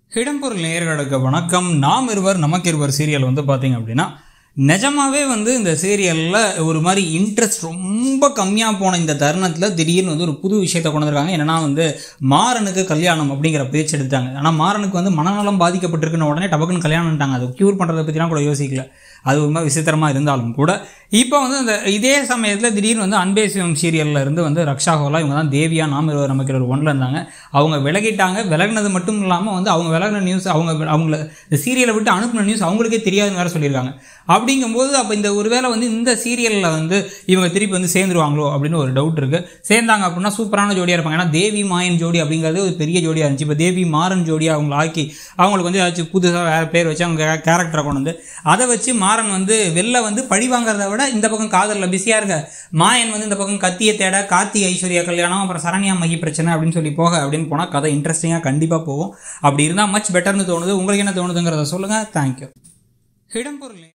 இடம்பொருள் நேயர்களுக்கு வணக்கம் நாம் இருவர் நமக்கு இருவர் சீரியல் வந்து பார்த்தீங்க அப்படின்னா நிஜமாவே வந்து இந்த சீரியலில் ஒரு மாதிரி இன்ட்ரெஸ்ட் ரொம்ப கம்மியாக போன இந்த தருணத்தில் திடீர்னு வந்து ஒரு புது விஷயத்தை கொண்டு வந்திருக்காங்க என்னன்னா வந்து மாறனுக்கு கல்யாணம் அப்படிங்கிற பேச்சு எடுத்தாங்க ஆனால் மாறனுக்கு வந்து மனநலம் பாதிக்கப்பட்டிருக்குன்னு உடனே டபக்குன்னு கல்யாணம்ட்டாங்க அது க்யூர் பண்ணுறதை பற்றிலாம் கூட யோசிக்கல அது ஒரு மாதிரி விசித்திரமாக இருந்தாலும் கூட இப்போ வந்து அந்த இதே சமயத்தில் திடீர்னு வந்து அன்பே சிவம் சீரியலில் இருந்து வந்து ரக்ஷா ஹோலா இவங்க தான் தேவியா நாம் இருவர் நமக்கு ஒரு ஒன்றில் இருந்தாங்க அவங்க விலகிட்டாங்க விலகினது மட்டும் இல்லாமல் வந்து அவங்க விலகின நியூஸ் அவங்க அவங்கள இந்த சீரியலை விட்டு அனுப்பின நியூஸ் அவங்களுக்கே தெரியாதுன்னு வேறு சொல்லியிருக்காங்க அப்படிங்கும்போது அப்போ இந்த ஒருவேளை வந்து இந்த சீரியலில் வந்து இவங்க திருப்பி வந்து சேர்ந்துருவாங்களோ அப்படின்னு ஒரு டவுட் இருக்குது சேர்ந்தாங்க அப்படின்னா சூப்பரான ஜோடியாக இருப்பாங்க ஏன்னா தேவி மாயன் ஜோடி அப்படிங்கிறது ஒரு பெரிய ஜோடியாக இருந்துச்சு இப்போ தேவி மாறன் ஜோடியாக அவங்கள ஆக்கி அவங்களுக்கு வந்து ஏதாச்சும் புதுசாக வேறு பேர் வச்சு அவங்க கேரக்டரை கொண்டு வந்து அதை வச்சு மாறன் வந்து வெளில வந்து பழி வாங்குறத விட இந்த பக்கம் காதலில் பிஸியாக இருக்க மாயன் வந்து இந்த பக்கம் கத்தியை தேட கார்த்தி ஐஸ்வர்யா கல்யாணம் அப்புறம் சரண்யா மகி பிரச்சனை அப்படின்னு சொல்லி போக அப்படின்னு போனால் கதை இன்ட்ரெஸ்டிங்காக கண்டிப்பாக போகும் அப்படி இருந்தால் மச் பெட்டர்னு தோணுது உங்களுக்கு என்ன தோணுதுங்கிறத சொல்லுங்கள் தேங்க்யூ இடம்பொருள்